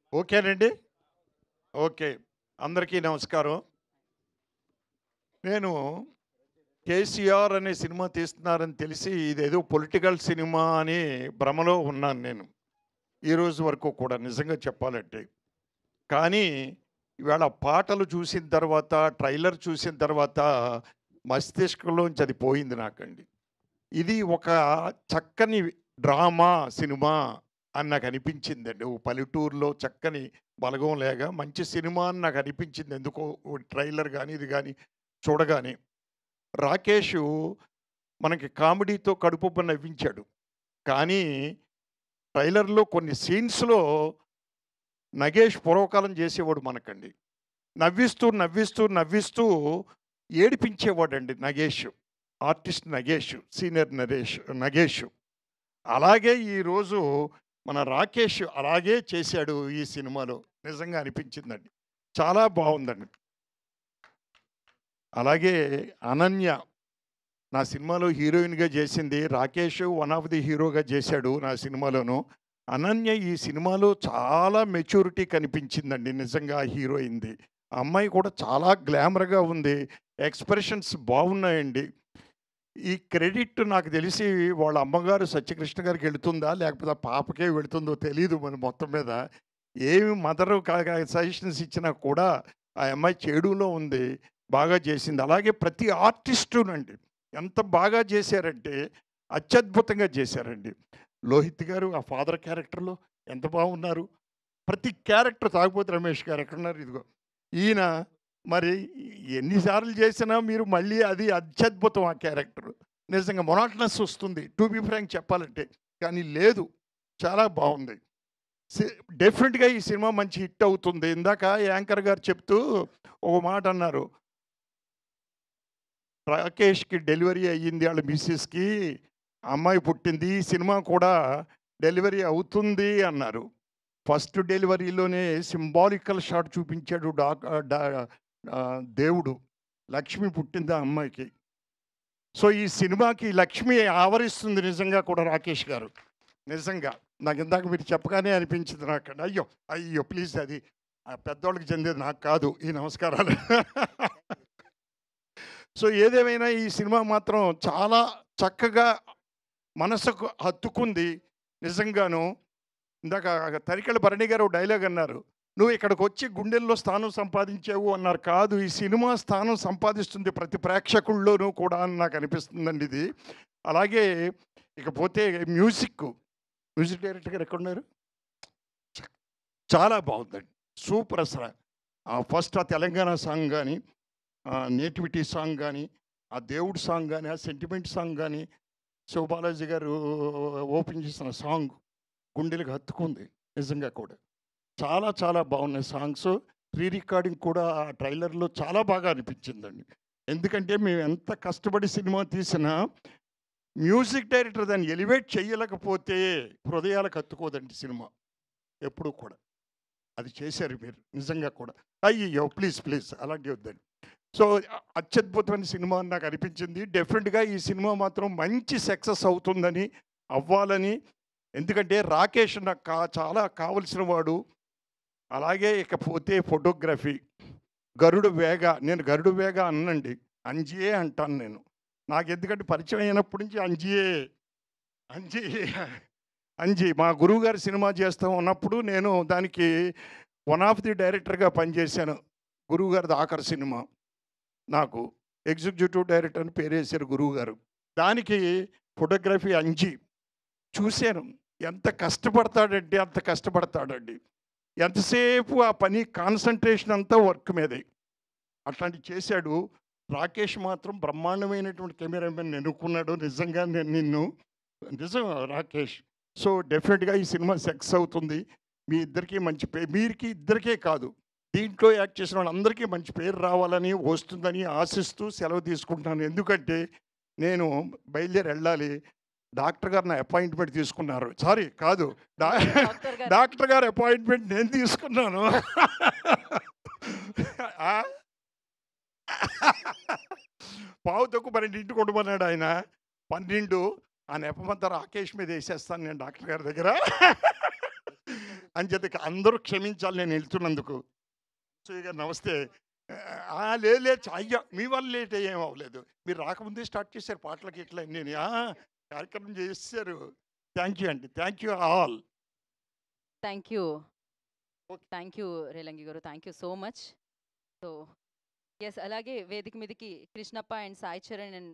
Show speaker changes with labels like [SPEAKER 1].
[SPEAKER 1] ఓకేనండి ఓకే అందరికీ నమస్కారం నేను కేసీఆర్ అనే సినిమా తీస్తున్నారని తెలిసి ఇదేదో పొలిటికల్ సినిమా అని భ్రమలో ఉన్నాను నేను ఈ రోజు వరకు కూడా నిజంగా చెప్పాలంటే కానీ ఇవాళ పాటలు చూసిన తర్వాత ట్రైలర్ చూసిన తర్వాత మస్తిష్కంలోంచి అది పోయింది నాకండి ఇది ఒక చక్కని డ్రామా సినిమా అని నాకు అనిపించిందండి ఓ పల్లెటూరులో చక్కని బలగం లేక మంచి సినిమా అని నాకు అనిపించింది ఎందుకో ఓ ట్రైలర్ కానీ ఇది కానీ చూడగానే రాకేష్ మనకి కామెడీతో కడుపు నవ్వించాడు కానీ ట్రైలర్లో కొన్ని సీన్స్లో నగేష్ పూర్వకాలం చేసేవాడు మనకండి నవ్విస్తూ నవ్విస్తూ నవ్విస్తూ ఏడిపించేవాడండి నగేష్ ఆర్టిస్ట్ నగేష్ సీనియర్ నరేష్ నగేష్ అలాగే ఈరోజు మన రాకేష్ అలాగే చేశాడు ఈ సినిమాలో నిజంగా అనిపించిందండి చాలా బాగుందండి అలాగే అనన్య నా సినిమాలో హీరోయిన్గా చేసింది రాకేష్ వన్ ఆఫ్ ది హీరోగా చేశాడు నా సినిమాలోను అనన్య ఈ సినిమాలో చాలా మెచ్యూరిటీ కనిపించిందండి నిజంగా హీరోయింది ఆ అమ్మాయి కూడా చాలా గ్లామర్గా ఉంది ఎక్స్ప్రెషన్స్ బాగున్నాయండి ఈ క్రెడిట్ నాకు తెలిసి వాళ్ళ అమ్మగారు సత్యకృష్ణ గారికి వెళుతుందా లేకపోతే ఆ పాపకే వెళుతుందో తెలియదు మన మొత్తం మీద ఏమి మదరు సజెషన్స్ ఇచ్చినా కూడా ఆ అమ్మాయి చెడులో ఉంది బాగా చేసింది అలాగే ప్రతి ఆర్టిస్టునండి ఎంత బాగా చేశారంటే అత్యద్భుతంగా చేశారండి లోహిత్ గారు ఆ ఫాదర్ క్యారెక్టర్లో ఎంత బాగున్నారు ప్రతి క్యారెక్టర్ తాగుపోతే రమేష్ గారు ఎక్కడున్నారు ఇదిగో ఈయన మరి ఎన్నిసార్లు చేసినా మీరు మళ్ళీ అది అత్యద్భుతం ఆ క్యారెక్టర్ నిజంగా మొనాట్నెస్ వస్తుంది టు బి ఫ్రాంక్ చెప్పాలంటే కానీ లేదు చాలా బాగుంది డెఫినెట్గా ఈ సినిమా మంచి హిట్ అవుతుంది ఇందాక యాంకర్ గారు చెప్తూ ఒక మాట అన్నారు రాకేష్కి డెలివరీ అయ్యింది వాళ్ళ మిస్సెస్కి అమ్మాయి పుట్టింది ఈ సినిమా కూడా డెలివరీ అవుతుంది అన్నారు ఫస్ట్ డెలివరీలోనే సింబాలికల్ షాట్ చూపించాడు డాక్ డా- ఆ, దేవుడు లక్ష్మి పుట్టింది ఆ అమ్మాయికి సో ఈ సినిమాకి లక్ష్మి ఆవరిస్తుంది నిజంగా కూడా రాకేష్ గారు నిజంగా నాకు ఇందాక మీరు చెప్పగానే అనిపించింది నాకు అయ్యో అయ్యో ప్లీజ్ అది ఆ పెద్దోళ్ళకి చెందేది నాకు కాదు ఈ నమస్కారాలు సో ఏదేమైనా ఈ సినిమా మాత్రం చాలా చక్కగా మనసుకు హత్తుకుంది నిజంగాను ఇందాక తరికెళ్ళ భరణి గారు ఒక డైలాగ్ అన్నారు నువ్వు ఇక్కడికి వచ్చి గుండెల్లో స్థానం సంపాదించావు అన్నారు కాదు ఈ సినిమా స్థానం సంపాదిస్తుంది ప్రతి ప్రేక్షకుల్లోనూ కూడా అని నాకు అనిపిస్తుందండి ఇది అలాగే ఇకపోతే మ్యూజిక్ మ్యూజిక్ డైరెక్టర్ గారు ఎక్కడున్నారు చాలా బాగుందండి సూపర్ అసలు ఆ ఫస్ట్ ఆ తెలంగాణ సాంగ్ కానీ నేటివిటీ సాంగ్ కానీ ఆ దేవుడి సాంగ్ కానీ ఆ సెంటిమెంట్ సాంగ్ కానీ శివబాలాజీ గారు ఓపెన్ చేసిన సాంగ్ గుండెలకు హత్తుకుంది నిజంగా కూడా చాలా చాలా బాగున్నాయి సాంగ్స్ రీ రికార్డింగ్ కూడా ఆ ట్రైలర్లో చాలా బాగా అనిపించిందండి ఎందుకంటే మేము ఎంత కష్టపడి సినిమా తీసినా మ్యూజిక్ డైరెక్టర్ దాన్ని ఎలివేట్ చేయలేకపోతే హృదయాలకు హత్తుకోదండి సినిమా ఎప్పుడూ కూడా అది చేశారు మీరు నిజంగా కూడా అయ్యో ప్లీజ్ ప్లీజ్ అలాంటివి వద్దండి సో అ- అత్యద్భుతమైన సినిమా అని నాకు అనిపించింది డెఫినెట్గా ఈ సినిమా మాత్రం మంచి సక్సెస్ అవుతుందని అవ్వాలని ఎందుకంటే రాకేష్ నాకు కా చాలా కావలసిన వాడు అలాగే ఇకపోతే ఫోటోగ్రఫీ గరుడు వేగ నేను గరుడు వేగ అన్నండి అంజియే అంటాను నేను నాకు ఎందుకంటే పరిచయం అయినప్పటి నుంచి అంజియే అంజి అంజి మా గురువు గారి సినిమా చేస్తూ ఉన్నప్పుడు నేను దానికి వన్ ఆఫ్ ది డైరెక్టర్గా పనిచేశాను గురువు గారిది ఆఖరి సినిమా నాకు ఎగ్జిక్యూటివ్ డైరెక్టర్ అని పేరేశారు గురువు గారు దానికి ఫోటోగ్రఫీ అంజి చూశాను ఎంత కష్టపడతాడంటే అంత కష్టపడతాడండి ఎంతసేపు ఆ పని కాన్సన్ట్రేషన్ అంతా వర్క్ మీదే అట్లాంటి చేశాడు రాకేష్ మాత్రం బ్రహ్మాండమైనటువంటి కెమెరామెన్ ఎన్నుకున్నాడు నిజంగా నేను నిన్ను నిజం రాకేష్ సో డెఫినెట్గా ఈ సినిమా సక్సెస్ అవుతుంది మీ ఇద్దరికీ మంచి పేరు మీరికి ఇద్దరికే కాదు దీంట్లో యాక్ట్ చేసిన వాళ్ళందరికీ మంచి పేరు రావాలని వస్తుందని ఆశిస్తూ సెలవు తీసుకుంటున్నాను ఎందుకంటే నేను బయలుదేరి వెళ్ళాలి డాక్టర్ గారు నా అపాయింట్మెంట్ తీసుకున్నారు సారీ కాదు డా
[SPEAKER 2] డాక్టర్ గారు
[SPEAKER 1] డాక్టర్ గారు అపాయింట్మెంట్ నేను తీసుకున్నాను ఆ? పావు తక్కువ పన్నెండింటికి కొట్టమన్నాడు ఆయన పన్నెండు ఆ నెపమంతా రాకేష్ మీద వేసేస్తాను నేను డాక్టర్ గారి దగ్గర అంచేత అందరూ క్షమించాలి నేను వెళ్తున్నందుకు సూర్య గారు నమస్తే ఆ, లేదు లేదు అయ్యా మీ వల్ల లేట్ ఏం అవ్వలేదు మీరు రాకముందే స్టార్ట్ చేశారు పాటలకి ఇట్లా నేను ఆ, కార్యక్రమం చేశారు థ్యాంక్ యూ అండి thank you all
[SPEAKER 2] thank you
[SPEAKER 1] Okay.
[SPEAKER 2] Thank you Relangi garu thank you so much so yes అలాగే వేదిక మీదకి కృష్ణప్ప అండ్ సాయి చరణ్ అండ్